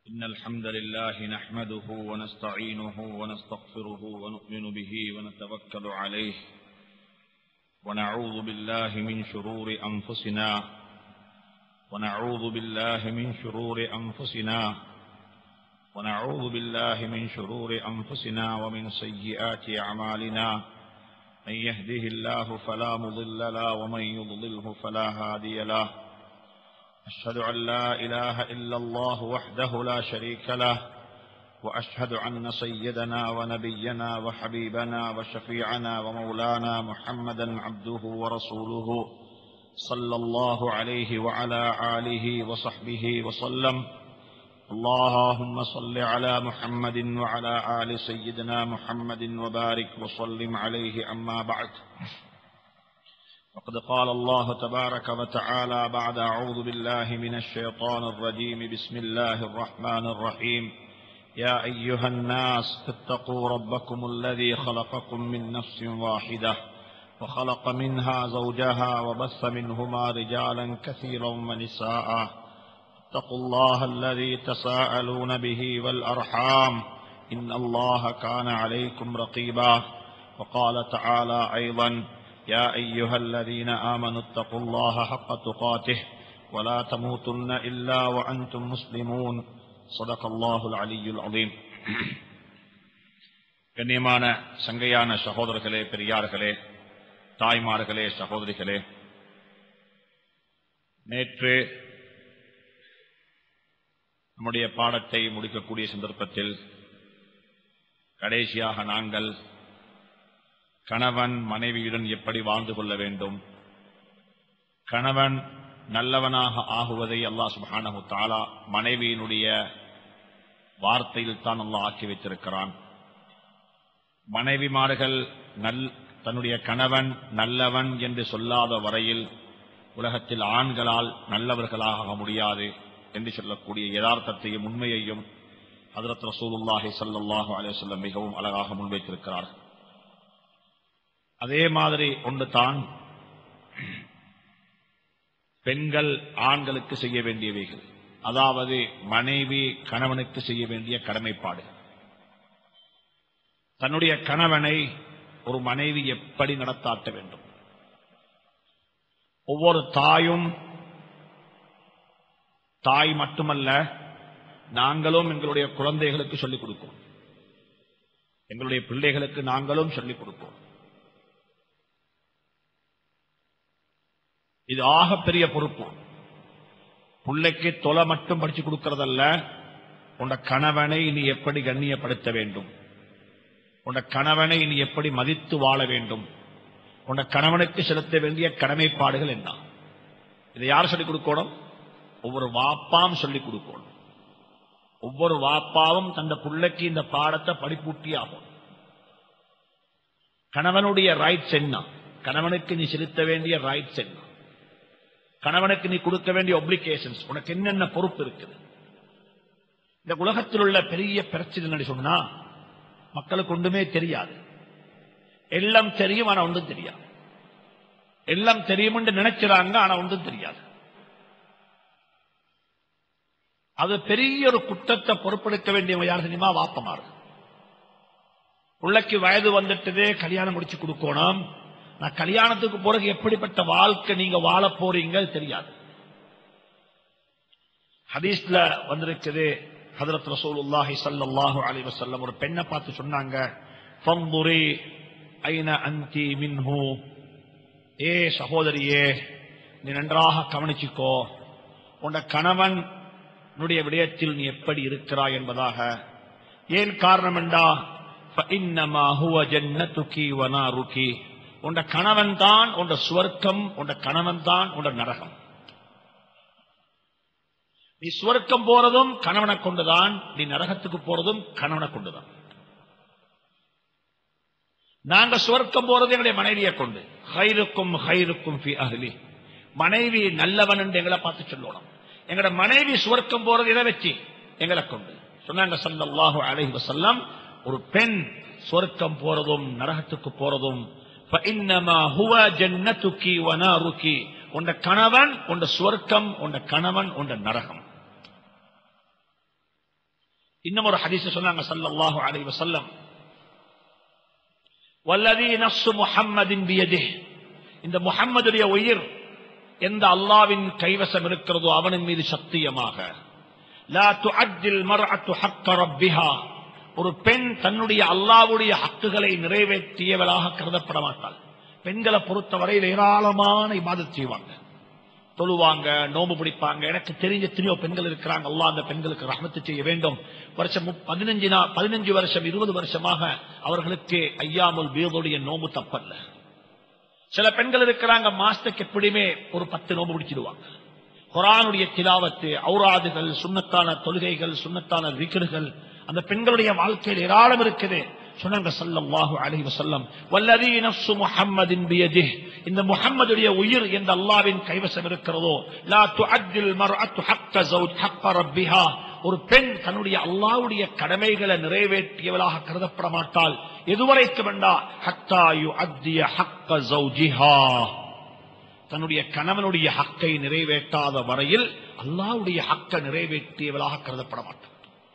إن الحمد لله نحمده ونستعينه ونستغفره ونؤمن به ونتوكل عليه ونعوذ بالله من شرور أنفسنا ونعوذ بالله من شرور أنفسنا ونعوذ بالله من شرور أنفسنا ومن سيئات أعمالنا من يهده الله فلا مضل له ومن يضلله فلا هادي له أشهد أن لا إله إلا الله وحده لا شريك له وأشهد أن سيدنا ونبينا وحبيبنا وشفيعنا ومولانا محمدا عبده ورسوله صلى الله عليه وعلى آله وصحبه وسلم اللهم صل على محمد وعلى آل سيدنا محمد وبارك وسلم عليه أما بعد وقد قال الله تبارك وتعالى بعد أعوذ بالله من الشيطان الرجيم بسم الله الرحمن الرحيم يا أيها الناس اتقوا ربكم الذي خلقكم من نفس واحدة وخلق منها زوجها وبث منهما رجالا كثيرا ونساء اتقوا الله الذي تساءلون به والأرحام إن الله كان عليكم رقيبا وقال تعالى أيضا يا أيها الذين آمنوا اتقوا الله حق تقاته ولا تموتن إلا وأنتم مسلمون صدق الله العلي العظيم கண்ணியமான சங்கையான சகோதரர்களே பெரியார்களே தாய்மார்களே சகோதரிகளே நேற்று நம்முடைய பாடத்தை முடிக்கக்கூடிய சந்தர்ப்பத்தில் கடைசியாக நாங்கள் கணவன் மனைவியுடன் எப்படி வாழ்ந்து கொள்ள வேண்டும் கணவன் நல்லவனாக ஆகுவதை அல்லாஹ் சுபானு தாலா மனைவியினுடைய வார்த்தையில் தான் அல்லாஹ் ஆக்கி வைத்திருக்கிறான் மனைவிமார்கள் நல் தன்னுடைய கணவன் நல்லவன் என்று சொல்லாத வரையில் உலகத்தில் ஆண்களால் நல்லவர்களாக முடியாது என்று சொல்லக்கூடிய யதார்த்தத்தையும் உண்மையையும் ஹதரத் ரசூலுல்லாஹி சல்லாஹூ அலுவலம் மிகவும் அழகாக முன்வைத்திருக்கிறார் அதே மாதிரி ஒன்று தான் பெண்கள் ஆண்களுக்கு செய்ய வேண்டியவைகள் அதாவது மனைவி கணவனுக்கு செய்ய வேண்டிய கடமைப்பாடு தன்னுடைய கணவனை ஒரு மனைவி எப்படி நடத்தாட்ட வேண்டும் ஒவ்வொரு தாயும் தாய் மட்டுமல்ல நாங்களும் எங்களுடைய குழந்தைகளுக்கு சொல்லிக் கொடுப்போம் எங்களுடைய பிள்ளைகளுக்கு நாங்களும் சொல்லிக் கொடுப்போம் இது ஆகப்பெரிய பொறுப்பு பிள்ளைக்கு தொலை மட்டும் படிச்சு கொடுக்கறதல்ல உண்ட கணவனை நீ எப்படி கண்ணியப்படுத்த வேண்டும் உண்ட கணவனை நீ எப்படி மதித்து வாழ வேண்டும் உண்ட கணவனுக்கு செலுத்த வேண்டிய கடமைப்பாடுகள் என்ன இதை யார் சொல்லிக் கொடுக்கணும் ஒவ்வொரு வாப்பாம் சொல்லிக் கொடுக்கணும் ஒவ்வொரு வாப்பாவும் தந்த பிள்ளைக்கு இந்த பாடத்தை படிப்பூட்டி ஆகும் கணவனுடைய ரைட்ஸ் என்ன கணவனுக்கு நீ செலுத்த வேண்டிய ரைட்ஸ் என்ன கணவனுக்கு நீ கொடுக்க வேண்டிய ஒப்ளிகேஷன்ஸ் உனக்கு என்னென்ன பொறுப்பு இருக்குது இந்த உலகத்தில் உள்ள பெரிய பிரச்சனை சொன்னா மக்களுக்கு ஒன்றுமே தெரியாது எல்லாம் தெரியும் ஆனா ஒன்றும் தெரியாது எல்லாம் தெரியும் என்று நினைக்கிறாங்க ஆனா ஒன்றும் தெரியாது அது பெரிய ஒரு குற்றத்தை பொறுப்பெடுக்க வேண்டியவங்க யார் தெரியுமா வாப்பமாறு பிள்ளைக்கு வயது வந்துட்டதே கல்யாணம் முடிச்சு கொடுக்கணும் நான் கல்யாணத்துக்கு பிறகு எப்படிப்பட்ட வாழ்க்கை நீங்க வாழ போறீங்க தெரியாது ஹதீஸ்ல வந்திருக்குது ஹதரத் ரசூலுல்லாஹி ஸல்லல்லாஹு அலைஹி வஸல்லம் ஒரு பெண்ணை பார்த்து சொன்னாங்க ஃபந்துரி ஐன அன்தி மின்ஹு ஏ சகோதரியே நீ நன்றாக கவனிச்சுக்கோ உன்ட கணவன் விடயத்தில் நீ எப்படி இருக்கிறாய் என்பதாக ஏன் காரணம் என்றா فإنما هو جنتك ونارك உண்ட கணவன் தான் உண்ட சுவர்க்கம் உண்ட கணவன் தான் உண்ட நரகம் நீ சுவர்க்கம் போறதும் கணவனை கொண்டுதான் நீ நரகத்துக்கு போறதும் கணவனை கொண்டுதான் நாங்க சுவர்க்கம் போறது எங்களுடைய மனைவியை கொண்டு ஹைருக்கும் ஹைருக்கும் அகலி மனைவி நல்லவன் என்று எங்களை பார்த்து சொல்லணும் எங்களோட மனைவி சுவர்க்கம் போறது எதை வச்சு எங்களை கொண்டு சொன்னாங்க சல்லாஹு அலைஹி வசல்லம் ஒரு பெண் சுவர்க்கம் போறதும் நரகத்துக்கு போறதும் உண்ட கணவன் உண்ட சுவர்க்கம் உண்ட கணவன் உண்ட நரகம் இன்னும் ஒரு ஹதீஸ் சொன்னாங்க ஸல்லல்லாஹு அலைஹி வஸல்லம் வல்லதி நஃப்சு முஹம்மதின் பியதிஹ் இந்த முஹம்மதுடைய உயிர் எந்த அல்லாவின் கைவசம் இருக்கிறதோ அவனின் மீது சத்தியமாக லா துஅத்தில் மர்அத்து ஹக்க ரப்பிஹா ஒரு பெண் தன்னுடைய அல்லாவுடைய ஹக்குகளை நிறைவேற்றியவளாக கருதப்பட மாட்டாள் பெண்களை பொறுத்தவரையில் ஏராளமான இபாதத் செய்வாங்க தொழுவாங்க நோம்பு பிடிப்பாங்க எனக்கு தெரிஞ்ச எத்தனையோ பெண்கள் இருக்கிறாங்க அல்லாஹ் அந்த பெண்களுக்கு ரஹமத்து செய்ய வேண்டும் வருஷம் முப்- பதினஞ்சு நா- பதினஞ்சு வருஷம் இருபது வருஷமாக அவர்களுக்கு ஐயாமுல் வீதுடைய நோம்பு தப்பல்ல சில பெண்கள் இருக்கிறாங்க மாசத்துக்கு எப்படியுமே ஒரு பத்து நோம்பு பிடிச்சிடுவாங்க குரானுடைய திலாவத்து ஔராதுகள் சுண்ணத்தான தொழுகைகள் சுண்ணத்தான விக்கிர்கள் அந்த பெண்களுடைய வாழ்க்கையில் ஏராளம் இருக்குது சொன்னாங்க ஸல்லல்லாஹு அலைஹி வஸல்லம் வல்லதி நஃப்சு முஹம்மதின் பியதிஹ் இந்த முஹம்மதுடைய உயிர் எந்த அல்லாஹ்வின் கைவசம் இருக்கிறதோ லா துஅத்தில் மர்அத்து ஹக்க ஜௌஜ் ஹக்க ரப்பிஹா ஒரு பெண் தன்னுடைய அல்லாஹ்வுடைய கடமைகளை நிறைவேற்றியவளாக கருதப்பட மாட்டாள் எதுவரைக்கும் வேண்டா ஹத்தா யுஅத்திய ஹக்க ஜௌஜிஹா தன்னுடைய கணவனுடைய ஹக்கை நிறைவேற்றாத வரையில் அல்லாஹ்வுடைய ஹக்கை நிறைவேற்றியவளாக கருதப்பட மாட்டார்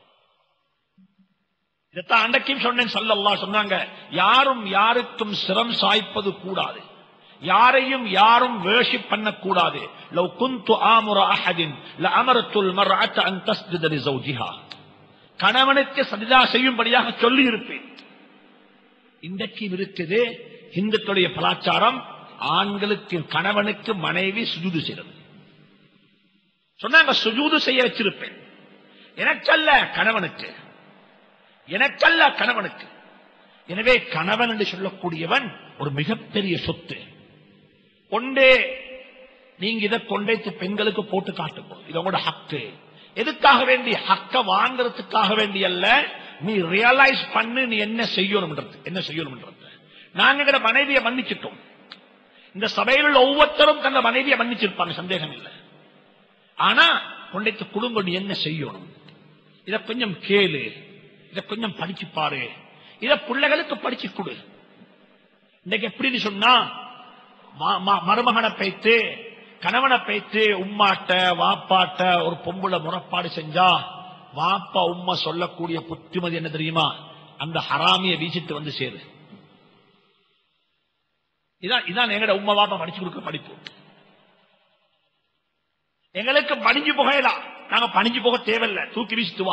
இதைத்தான் அன்றைக்கும் சொன்னேன் ஸல்லல்லாஹு சொன்னாங்க யாரும் யாருக்கும் சிரம் சாய்ப்பது கூடாது யாரையும் யாரும் வேஷிப் பண்ணக்கூடாது லவ் குந்து ஆமுர அஹதின் லஅமரத்துல் மர்அத அன் தஸ்ஜுத லிஸௌஜிஹா கணவனுக்கு சஜிதா செய்யும்படியாக சொல்லி இருப்பேன் இன்றைக்கு இருக்குது இந்துக்களுடைய கலாச்சாரம் ஆண்களுக்கு கணவனுக்கு மனைவி சுஜூது செய்யறது சொன்னாங்க சுஜூது செய்ய வச்சிருப்பேன் எனக்கல்ல கணவனுக்கு எனக்கல்ல கணவனுக்கு எனவே கணவன் என்று சொல்லக்கூடியவன் ஒரு மிகப்பெரிய சொத்து கொண்டே நீங்க இதை கொண்டைத்து பெண்களுக்கு போட்டு காட்டுங்க இது உங்களோட ஹக்கு எதுக்காக வேண்டி ஹக்க வாங்குறதுக்காக வேண்டி அல்ல நீ ரியலைஸ் பண்ணு நீ என்ன செய்யணும்ன்றது என்ன செய்யணும்ன்றது நாங்க எங்கட மனைவியை மன்னிச்சிட்டோம் இந்த சபையில் உள்ள ஒவ்வொருத்தரும் தங்க மனைவியை மன்னிச்சிருப்பாங்க சந்தேகம் இல்லை ஆனா கொண்டைத்து குடும்பம் நீ என்ன செய்யணும் இத கொஞ்சம் கேளு இத கொஞ்சம் படிச்சு பாரு இத பிள்ளைகளுக்கு படிச்சு கொடு இன்னைக்கு எப்படின்னு சொன்னா ம- ம- மருமகனை பேத்து கணவனை பேத்து உம்மாட்ட வாப்பாட்ட ஒரு பொம்புல முறப்பாடு செஞ்சா வாப்பா உம்மா சொல்லக்கூடிய புத்திமதி என்ன தெரியுமா அந்த ஹராமிய வீசிட்டு வந்து சேரு இதான் இதான் எங்கட உம்மா வாப்பா படிச்சு கொடுக்க படிப்பு எங்களுக்கு பணிஞ்சு போகலாம் நாங்க பணிஞ்சு போக தேவையில்லை தூக்கி வீசிட்டு வா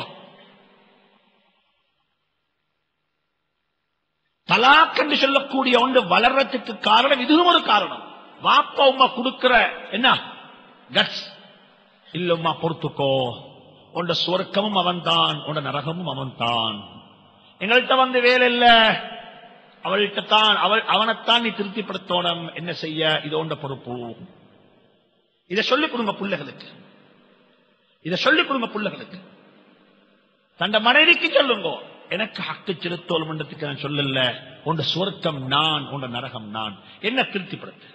தலாக் என்று சொல்லக்கூடிய ஒன்று வளர்றதுக்கு காரணம் இதுவும் ஒரு காரணம் வாப்பா உமா கொடுக்கிற என்ன கட்ஸ் இல்லம்மா பொறுத்துக்கோ உண்ட சுவர்க்கமும் அவன்தான் உண்ட நரகமும் அவன்தான் எங்கள்கிட்ட வந்து வேலை இல்ல அவள்கிட்ட தான் அவள் அவனைத்தான் நீ திருப்திப்படுத்தணும் என்ன செய்ய இது உண்ட பொறுப்பு இதை சொல்லிக் கொடுங்க பிள்ளைகளுக்கு இதை சொல்லிக் கொடுங்க பிள்ளைகளுக்கு தண்ட மனைவிக்கு சொல்லுங்க எனக்கு ஹக்கு செலுத்தோல் மன்றத்துக்கு நான் சொல்லல உண்ட சுவர்க்கம் நான் உண்ட நரகம் நான் என்ன திருப்திப்படுத்து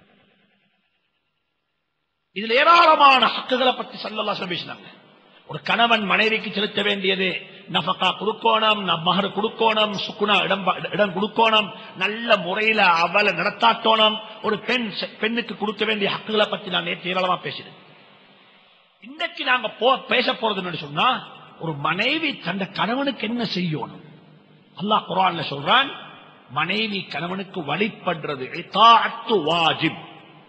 இதுல ஏராளமான ஹக்குகளை பத்தி சல்லல்லாஹு பேசினாங்க ஒரு கணவன் மனைவிக்கு செலுத்த வேண்டியது நஃபகா கொடுக்கோணும் மகர் கொடுக்கோணும் சுக்குனா இடம் ப- இடம் கொடுக்கோணும் நல்ல முறையில அவளை நடத்தாட்டோணும் ஒரு பெண் செ- பெண்ணுக்கு கொடுக்க வேண்டிய ஹக்குகளை பத்தி நான் நேற்று ஏராளமா பேசினேன் இன்னைக்கு நாங்க போ பேச போறது என்னன்னு சொன்னா ஒரு மனைவி தந்த கணவனுக்கு என்ன செய்யணும் அல்லாஹ் குர்ஆன்ல சொல்றான் மனைவி கணவனுக்கு வழிபடுறது இத்தாஅத்து வாஜிப்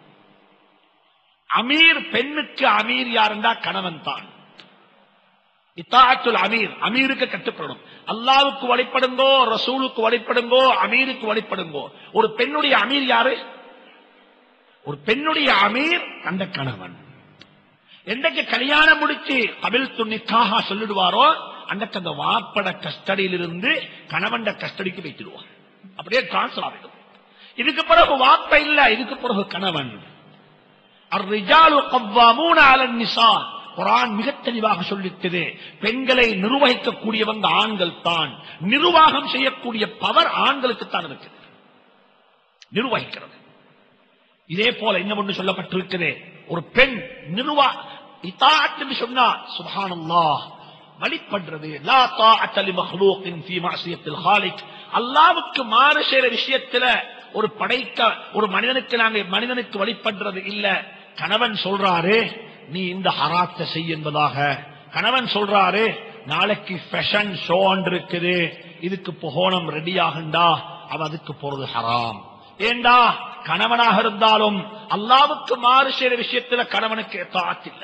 அமீர் பெண்ணுக்கு அமீர் யாருந்தா கணவன் தான் இத்தாஅத்துல் அமீர் அமீருக்கு கட்டுப்படணும் அல்லாவுக்கு வழிபடுங்கோ ரசூலுக்கு வழிபடுங்கோ அமீருக்கு வழிபடுங்கோ ஒரு பெண்ணுடைய அமீர் யாரு ஒரு பெண்ணுடைய அமீர் அந்த கணவன் என்றைக்கு கல்யாணம் முடிச்சு கபில் துணிக்காக சொல்லிடுவாரோ அன்றைக்கு அந்த வாப்பட கஸ்டடியில் இருந்து கணவன் கஸ்டடிக்கு வைத்திடுவார் அப்படியே டிரான்ஸ்பர் ஆகிடும் இதுக்கு பிறகு வாப்ப இல்ல இதுக்கு பிறகு கணவன் الرجال قوامون على النساء குரான் மிக தெளிவாக சொல்லிட்டது பெண்களை நிர்வகிக்கக்கூடியவங்க ஆண்கள் தான் நிர்வாகம் செய்யக்கூடிய பவர் ஆண்களுக்கு தான் இருக்குது நிர்வகிக்கிறது இதே போல இன்னும் ஒன்று சொல்லப்பட்டிருக்கிறது ஒரு பெண் நிர்வா இத்தாத் என்று சொன்னா சுப்ஹானல்லாஹ் வழிபடுறது லா தாஅத்த லி மக்லூக்கின் ஃபீ மஅசியத்தில் ஹாலிக் அல்லாஹ்வுக்கு மாறு செய்யற விஷயத்துல ஒரு படைக்க ஒரு மனிதனுக்கு நாங்க மனிதனுக்கு வழிபடுறது இல்ல கணவன் சொல்றாரு நீ இந்த ஹராத்தை செய் என்பதாக கணவன் சொல்றாரு நாளைக்கு ஃபேஷன் ஷோ இருக்குது இதுக்கு போகணும் ரெடி ஆகுண்டா அவன் அதுக்கு போறது ஹராம் ஏண்டா கணவனாக இருந்தாலும் அல்லாவுக்கு மாறு செய்யற விஷயத்துல கணவனுக்கு தாத்தில்ல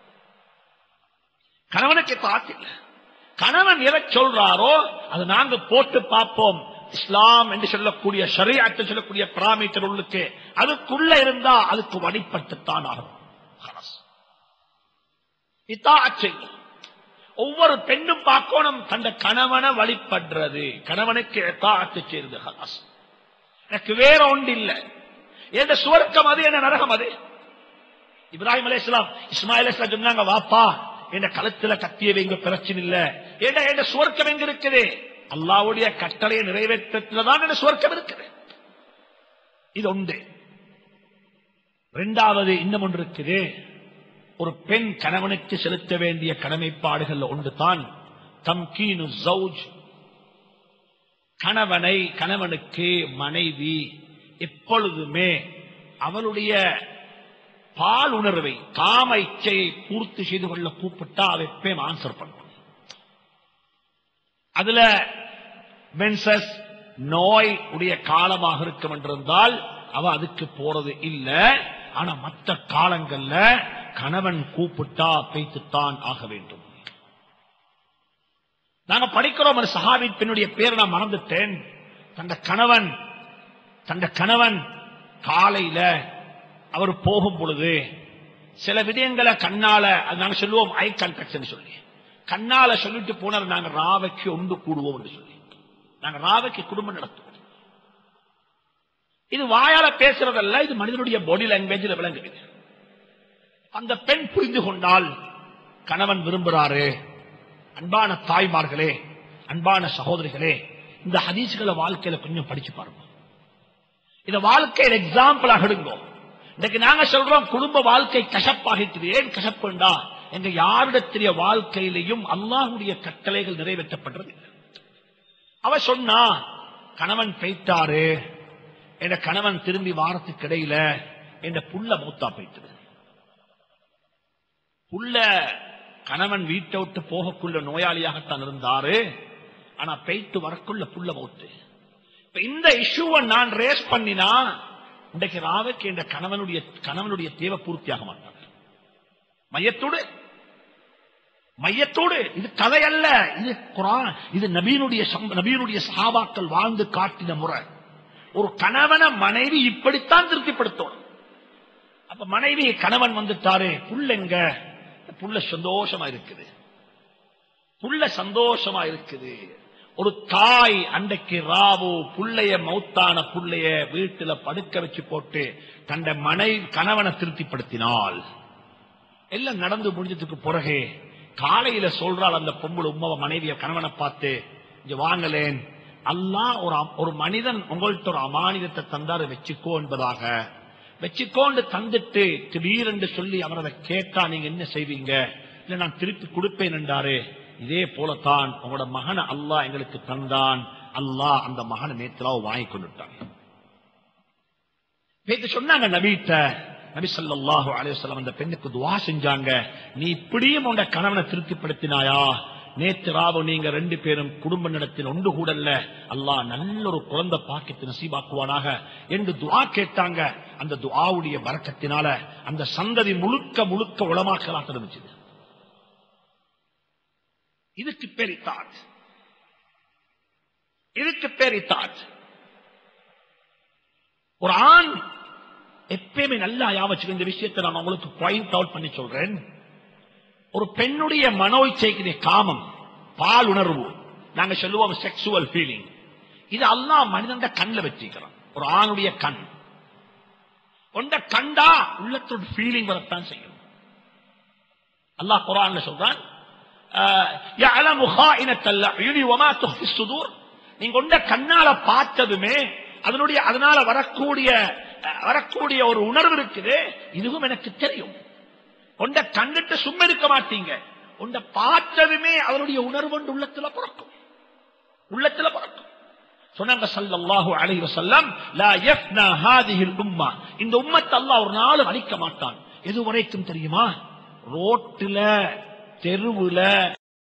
கணவனுக்கு தாத்தில்ல கணவன் எதை சொல்றாரோ அது நாங்க போட்டு பார்ப்போம் இஸ்லாம் என்று சொல்லக்கூடிய ஷரீஅத்தில் சொல்லக்கூடிய பராமீட்டர் உள்ளுக்கு அதுக்குள்ள இருந்தா அதுக்கு வழிபட்டுத்தான் ஆகும் خلاص. இத்தாஅத் செய்யும். ஒவ்வொரு பெண்ணும் பார்க்கணும் தந்த கணவனை வழிபடுறது கணவனுக்கு எத்தாத்து செய்யுது ஹலாஸ் எனக்கு வேற ஒன்று இல்ல எந்த சுவர்க்கம் அது என்ன நரகம் அது இப்ராஹிம் அலை இஸ்லாம் இஸ்மாயில் இஸ்லாம் சொன்னாங்க வாப்பா என் கழுத்துல கத்திய வைங்க பிரச்சனை இல்ல ஏண்டா என் சுவர்க்கம் எங்க இருக்குது அல்லாவுடைய கட்டளையை நிறைவேற்றத்துலதான் என் சுவர்க்கம் இருக்குது இது உண்டு இரண்டாவது இன்னும் ஒன்று இருக்குது ஒரு பெண் கணவனுக்கு செலுத்த வேண்டிய கடமைப்பாடுகள் ஒன்று தான் தம்கீனு ஜவுஜ் கணவனை கணவனுக்கு மனைவி எப்பொழுதுமே அவளுடைய பால் உணர்வை காம இச்சையை பூர்த்தி செய்து கொள்ள கூப்பிட்டா அவ எப்பயும் ஆன்சர் பண்ணும் அதுல மென்சஸ் நோய் உடைய காலமாக இருக்கும் என்றிருந்தால் அவ அதுக்கு போறது இல்ல ஆனா மற்ற காலங்கள்ல கணவன் கூப்பிட்டா பேய்த்துத்தான் ஆக வேண்டும் நாங்க படிக்கிறோம் ஒரு சஹாபி பெண்ணுடைய பேரை நான் மறந்துட்டேன் தந்த கணவன் தந்த கணவன் காலையில அவர் போகும் பொழுது சில விடயங்களை கண்ணால அது நாங்க சொல்லுவோம் ஐ கான்டாக்ட் சொல்லி கண்ணால சொல்லிட்டு போனார் நாங்க ராவைக்கு ஒன்று கூடுவோம் என்று சொல்லி நாங்க ராவைக்கு குடும்பம் நடத்துவோம் இது வாயால பேசுறதல்ல இது மனிதனுடைய பாடி லாங்குவேஜில் விளங்குது அந்த பெண் புரிந்து கொண்டால் கணவன் விரும்புறாரு அன்பான தாய்மார்களே அன்பான சகோதரிகளே இந்த ஹதீஸ்களை வாழ்க்கையில கொஞ்சம் படிச்சு பாருங்க இத வாழ்க்கையில் எக்ஸாம்பிளாக எடுங்கோ இன்னைக்கு நாங்க சொல்றோம் குடும்ப வாழ்க்கை கசப்பாகிட்டு ஏன் கசப்புண்டா எங்க யாரிடத்திலேய வாழ்க்கையிலையும் அல்லாஹுடைய கட்டளைகள் நிறைவேற்றப்படுறது இல்லை. அவ சொன்னா கணவன் பெய்த்தாரு என் கணவன் திரும்பி வாரத்துக்கு இடையில என் புள்ள மூத்தா போயிட்டு புள்ள கணவன் வீட்டை விட்டு போகக்குள்ள நோயாளியாகத்தான் இருந்தாரு ஆனா பெய்த்து வரக்குள்ள புள்ள மூத்து இப்ப இந்த இஷ்யூவை நான் ரேஸ் பண்ணினா இன்றைக்கு ராவுக்கு என்ற கணவனுடைய கணவனுடைய தேவை பூர்த்தியாக மாட்டாங்க மையத்தோடு மையத்தோடு இது கதை அல்ல இது குரான் இது நபீனுடைய சம்ப- நபீனுடைய சஹாபாக்கள் வாழ்ந்து காட்டின முறை ஒரு கணவன மனைவி இப்படித்தான் திருப்திப்படுத்தணும் அப்ப மனைவி கணவன் வந்துட்டாரு புள்ளெங்க புள்ள சந்தோஷமா இருக்குது புள்ள சந்தோஷமா இருக்குது ஒரு தாய் அன்றைக்கு ராவு புள்ளைய மௌத்தான புள்ளைய வீட்டுல படுக்க வச்சு போட்டு தண்ட மனை கணவனை திருப்திப்படுத்தினாள் எல்லாம் நடந்து முடிஞ்சதுக்கு பிறகு காலையில சொல்றாள் அந்த பொம்பளை உம்மவ மனைவிய கணவனை பார்த்து இங்க வாங்கலேன் அல்லாஹ் ஒரு அம்- ஒரு மனிதன் உங்கள்ட்ட ஒரு அமானிதத்தை தந்தாரு வச்சுக்கோ என்பதாக வச்சுக்கோண்டு தந்துட்டு திடீரென்று சொல்லி அவர் அதை கேட்டா நீங்க என்ன செய்வீங்க இல்ல நான் திருப்பி கொடுப்பேன் என்றாரு இதே போலத்தான் உங்களோட மகனை அல்லாஹ் எங்களுக்கு தந்தான் அல்லாஹ் அந்த மகனை நேற்றுலாவை வாங்கி கொண்டுட்டான் நேத்து சொன்னாங்க நபீட்ட நபி ஸல்லல்லாஹு அலைஹி வஸல்லம் அந்த பெண்ணுக்கு துஆ செஞ்சாங்க நீ இப்படியும் உன்ட கணவனை திருப்திப்படுத்தினாயா நேத்து ராவு நீங்க ரெண்டு பேரும் குடும்ப நடத்தில் ஒன்று கூடல்ல அல்லாஹ் நல்ல ஒரு குழந்தை பாக்கியத்தை நசீபாக்குவானாக என்று துஆ கேட்டாங்க அந்த துஆவுடைய பரக்கத்தினால அந்த சந்ததி முழுக்க முழுக்க உளமாக்கலாக இருந்துச்சு இதுக்கு பேர் இத்தாத் இதுக்கு பேர் இத்தாத் ஒரு ஆண் எப்பயுமே நல்லா யாவச்சுக்க இந்த விஷயத்தை நான் உங்களுக்கு பாயிண்ட் அவுட் பண்ணி சொல்றேன் ஒரு பெண்ணுடைய மனோ இச்சைக்குரிய காமம் பால் உணர்வு நாங்க சொல்லுவோம் செக்ஸுவல் ஃபீலிங் இது அல்லாஹ் மனிதன் கண்ணில் வச்சிருக்கிறான் ஒரு ஆணுடைய கண் கொண்ட கண்டா உள்ளத்தோட ஃபீலிங் வரத்தான் செய்யும் அல்லாஹ் குரான்ல சொல்றான் ஆஹ், يَعْلَمُ خَائِنَةَ الْأَعْيُنِ وَمَا تُخْفِي الصُّدُورُ நீங்க கொண்ட கண்ணால பார்த்ததுமே அதனுடைய அதனால வரக்கூடிய அஹ், வரக்கூடிய ஒரு உணர்வு இருக்குது இதுவும் எனக்கு தெரியும் உண்ட கண்டுட்டு சும்மா இருக்க மாட்டீங்க உண்ட பார்த்ததுமே அதனுடைய உணர்வு ஒன்று உள்ளத்துல பிறக்கும் உள்ளத்துல பிறக்கும் சொன்னாங்க ஸல்லல்லாஹு அலைஹி வஸல்லம் லா யஃப்னா ஹாதிஹில் உம்மா இந்த உம்மத்தை அல்லாஹ் ஒரு நாள் அழிக்க மாட்டான் எது வரைக்கும் தெரியுமா ரோட்டுல தெருவுல